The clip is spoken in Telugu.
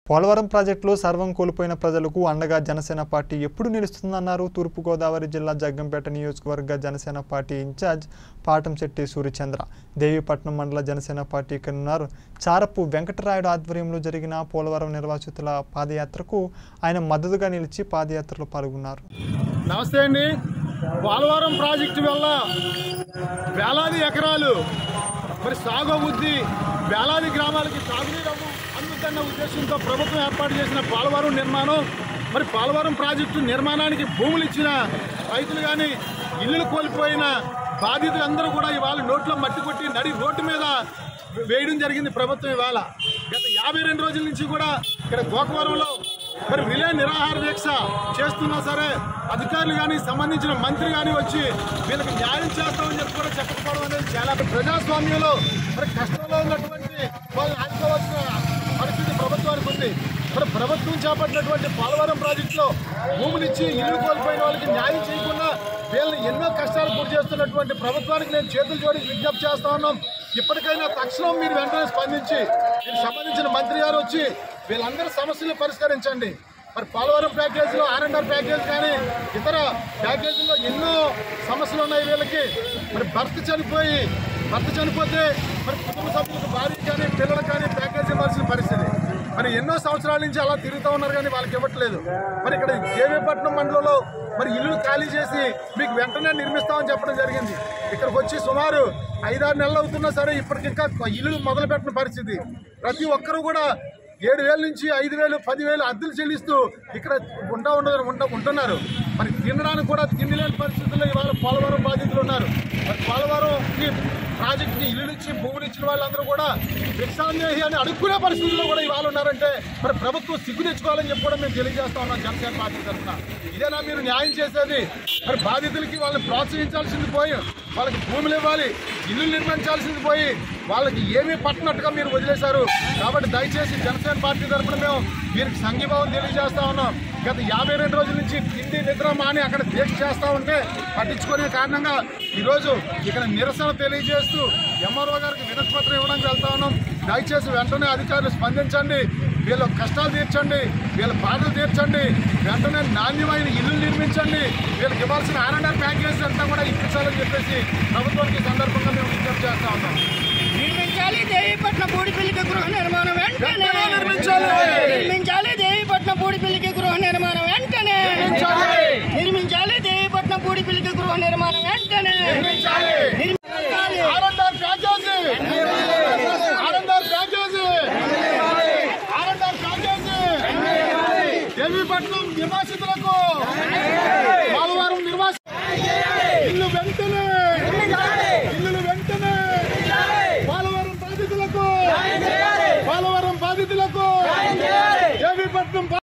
పోలవరం ప్రాజెక్టులో సర్వం కోల్పోయిన ప్రజలకు అండగా జనసేన పార్టీ ఎప్పుడు నిలుస్తుందన్నారు తూర్పుగోదావరి జిల్లా జగ్గంపేట నియోజకవర్గ జనసేన పార్టీ ఇన్ఛార్జ్ పాటంశెట్టి సూర్యచంద్ర దేవీపట్నం మండల జనసేన పార్టీ కన్వీనర్ చారపు వెంకటరాయుడు ఆధ్వర్యంలో జరిగిన పోలవరం నిర్వాసితుల పాదయాత్రకు ఆయన మద్దతుగా నిలిచి పాదయాత్రలో పాల్గొన్నారు నమస్తే అండి పోలవరం ప్రాజెక్టు వల్ల వేలాది ఎకరాలు మరి సాగు బుద్ధి వేలాది గ్రామాలకి సాగునీరు అందుతున్న ఉద్దేశంతో ప్రభుత్వం ఏర్పాటు చేసిన పోలవరం నిర్మాణం మరి పోలవరం ప్రాజెక్టు నిర్మాణానికి భూములు ఇచ్చిన రైతులు కానీ ఇల్లులు కోల్పోయిన బాధితులందరూ కూడా ఇవాళ నోట్లో మట్టి కొట్టి నడి రోడ్డు మీద వేయడం జరిగింది ప్రభుత్వం ఇవాళ గత యాభై రెండు రోజుల నుంచి కూడా ఇక్కడ గోకవరంలో మరి విలే నిరాహార దీక్ష చేస్తున్నా సరే అధికారులు కానీ సంబంధించిన మంత్రి కానీ వచ్చి వీళ్ళకి న్యాయం చేస్తామని చెప్పి కూడా చెప్పకపోవడం అనేది చాలా ప్రజాస్వామ్యంలో మరి కష్టంలో ఉన్నటువంటి వాళ్ళు ఆదుకోవాల్సిన పరిస్థితి ప్రభుత్వానికి ఉంది మరి ప్రభుత్వం చేపట్టినటువంటి పోలవరం ప్రాజెక్టులో భూములిచ్చి ఇల్లు కోల్పోయిన వాళ్ళకి న్యాయం చేయకుండా వీళ్ళని ఎన్నో కష్టాలు గురి చేస్తున్నటువంటి ప్రభుత్వానికి నేను చేతులు జోడించి విజ్ఞప్తి చేస్తా ఉన్నాం ఇప్పటికైనా తక్షణం మీరు వెంటనే స్పందించి దీనికి సంబంధించిన మంత్రి గారు వచ్చి వీళ్ళందరి సమస్యలు పరిష్కరించండి మరి పోలవరం ప్యాకేజీలో ఆర్ అండ్ ఆర్ ప్యాకేజ్ కానీ ఇతర ప్యాకేజీల్లో ఎన్నో సమస్యలు ఉన్నాయి వీళ్ళకి మరి భర్త చనిపోయి భర్త చనిపోతే మరి కుటుంబ సభ్యులకు భార్య కానీ పిల్లలకు కానీ ప్యాకేజ్ ఇవ్వాల్సిన పరిస్థితి మరి ఎన్నో సంవత్సరాల నుంచి అలా తిరుగుతూ ఉన్నారు కానీ వాళ్ళకి ఇవ్వట్లేదు మరి ఇక్కడ దేవీపట్నం మండలంలో మరి ఇల్లు ఖాళీ చేసి మీకు వెంటనే నిర్మిస్తామని చెప్పడం జరిగింది ఇక్కడికి వచ్చి సుమారు ఐదారు నెలలు అవుతున్నా సరే ఇప్పటికి ఇంకా ఇల్లు మొదలు పెట్టిన పరిస్థితి ప్రతి ఒక్కరూ కూడా ఏడు వేల నుంచి ఐదు వేలు పదివేలు అద్దెలు చెల్లిస్తూ ఇక్కడ ఉంటా ఉండదు ఉంట ఉంటున్నారు మరి తినడానికి కూడా తిండి లేని పరిస్థితుల్లో ఇవాళ పోలవరం బాధితులు ఉన్నారు మరి పోలవరంకి ప్రాజెక్టుకి ఇల్లు ఇచ్చి భూములు ఇచ్చిన వాళ్ళందరూ కూడా భిక్షాందేహి అని అడుక్కునే పరిస్థితుల్లో కూడా ఇవాళ ఉన్నారంటే మరి ప్రభుత్వం సిగ్గు తెచ్చుకోవాలని చెప్పి కూడా మేము తెలియజేస్తా ఉన్నాం జనసేన పార్టీ తరఫున ఇదేనా మీరు న్యాయం చేసేది మరి బాధితులకి వాళ్ళని ప్రోత్సహించాల్సింది పోయి వాళ్ళకి భూములు ఇవ్వాలి ఇల్లు నిర్మించాల్సింది పోయి వాళ్ళకి ఏమీ పట్టనట్టుగా మీరు వదిలేశారు కాబట్టి దయచేసి జనసేన పార్టీ తరఫున మేము వీరికి సంఘీభావం తెలియజేస్తా ఉన్నాం గత యాభై రెండు రోజుల నుంచి తిండి నిద్ర మాని అక్కడ దీక్ష చేస్తా ఉంటే పట్టించుకునే కారణంగా ఈరోజు ఇక్కడ నిరసన తెలియజేస్తూ ఎంఆర్ఓ గారికి వినతి పత్రం ఇవ్వడానికి వెళ్తా ఉన్నాం దయచేసి వెంటనే అధికారులు స్పందించండి వీళ్ళ కష్టాలు తీర్చండి వీళ్ళ బాధలు తీర్చండి వెంటనే నాణ్యమైన ఇల్లు నిర్మించండి వీళ్ళకి ఇవ్వాల్సిన ఆర్ఎండ్ఆర్ ప్యాకేజ్ అంతా కూడా ఇప్పించాలని చెప్పేసి ప్రభుత్వానికి ఈ సందర్భంగా మేము విజ్ఞప్తి చేస్తా ఉన్నాం నిర్మించాలి దేవీపట్నం పూడిపల్లికి గృహ నిర్మాణం వెంటనే వెంటనే నిర్మించాలి. నిర్మించాలి దేవీపట్నం పూడిపల్లికి గృహ నిర్మాణం వెంటనే నిర్మించాలి. నిర్మించాలి దేవీపట్నం పూడిపల్లికి గృహ నిర్మాణం వెంటనే నిర్మించాలి. నిర్మించాలి R and R package R and R package R and R package Devipatnam నివాసితులకు పోలవరం నివాసి ఇల్లు వెంటనే ఇల్లు వెంటనే పోలవరం బాధితులకు పోలవరం బాధితులకు దేవీపట్నం